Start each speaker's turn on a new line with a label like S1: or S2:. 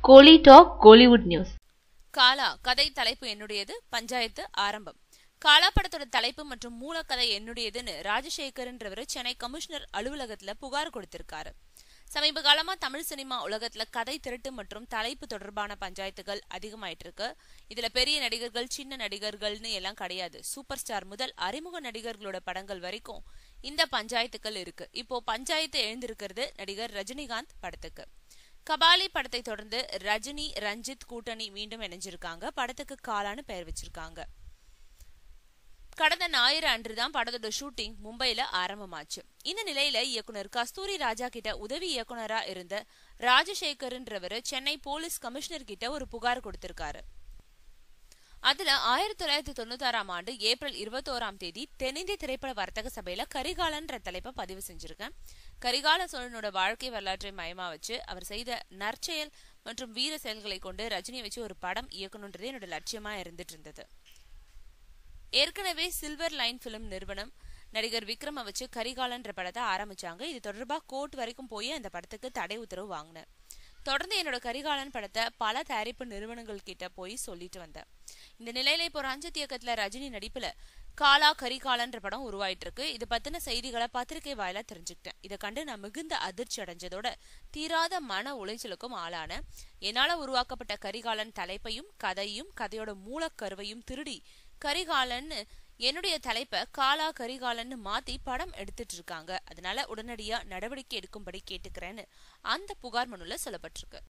S1: கோலி talk Kollywood news
S2: Kaala கதை தலைப்பு என்னுடையது பஞ்சாயத்து ஆரம்பம் காலா படத்தோட தலைப்பு மற்றும் மூலக்கதை என்னுடையதுன்னு ராஜசேகர்ன்றவர் சென்னை கமிஷனர் அலுவலகத்துல புகார் கொடுத்திருக்காரு சமீப காலமா தமிழ் சினிமா உலகத்துல கதை திருட்டு மற்றும் தலைப்பு தொடர்பான பஞ்சாயத்துகள் அதிகமாயிட்டு இருக்கு இதுல பெரிய நடிகர்கள் சின்ன நடிகர்கள்னு எல்லாம் கிடையாது சூப்பர் ஸ்டார் முதல் அறிமுக நடிகர்களோட படங்கள் வரைக்கும் இந்த பஞ்சாயத்துகள் இருக்கு இப்போ பஞ்சாயத்து எழுந்திருக்கிறது நடிகர் ரஜினிகாந்த் படத்துக்கு கபாலி படத்தை தொடர்ந்து ரஜினி ரஞ்சித் கூட்டணி மீண்டும் இணைஞ்சிருக்காங்க படத்துக்கு காலான்னு பெயர் வச்சிருக்காங்க கடந்த ஞாயிறு அன்றுதான் படத்தோட ஷூட்டிங் மும்பைல ஆரம்பமாச்சு இந்த நிலையில இயக்குனர் கஸ்தூரி ராஜா கிட்ட உதவி இயக்குனரா இருந்த ராஜசேகர்ன்றவர் சென்னை போலீஸ் கமிஷனர் கிட்ட ஒரு புகார் கொடுத்திருக்காரு அதுல ஆயிரத்தி தொள்ளாயிரத்தி தொண்ணூத்தி ஆறாம் ஆண்டு ஏப்ரல் இருபத்தோராம் தேதி தென்னிந்திய திரைப்பட வர்த்தக சபையில கரிகாலன்ற தலைப்பை பதிவு செஞ்சிருக்கேன் கரிகால சோழனோட வாழ்க்கை வரலாற்றை மயமா வச்சு அவர் செய்த நற்செயல் மற்றும் வீர செயல்களை கொண்டு ரஜினியை வச்சு ஒரு படம் இயக்கணுன்றது என்னோட லட்சியமா இருந்துட்டு இருந்தது ஏற்கனவே சில்வர் லைன் பிலிம் நிறுவனம் நடிகர் விக்ரம வச்சு கரிகாலன்ற படத்தை ஆரம்பிச்சாங்க இது தொடர்பா கோர்ட் வரைக்கும் போய் அந்த படத்துக்கு தடை உத்தரவு வாங்கினேன் தொடர்ந்து என்னோட கரிகாலன் படத்தை பல தயாரிப்பு நிறுவனங்கள் கிட்ட போய் சொல்லிட்டு வந்தேன் இந்த நிலையில இப்போ ரஞ்சித் இயக்கத்துல ரஜினி நடிப்புல காலா கரிகாலன்ற படம் உருவாயிட்டு இருக்கு இது பத்தின செய்திகளை பத்திரிகை வாயிலா தெரிஞ்சுக்கிட்டேன் இதை கண்டு நான் மிகுந்த அதிர்ச்சி அடைஞ்சதோட தீராத மன உளைச்சலுக்கும் ஆளான என்னால உருவாக்கப்பட்ட கரிகாலன் தலைப்பையும் கதையும் கதையோட மூலக்கருவையும் திருடி கரிகாலன் என்னுடைய தலைப்பை காலா கரிகாலன்னு மாத்தி படம் எடுத்துட்டு இருக்காங்க அதனால உடனடியா நடவடிக்கை எடுக்கும்படி கேட்டுக்கிறேன்னு அந்த புகார் மனுல சொல்லப்பட்டிருக்கு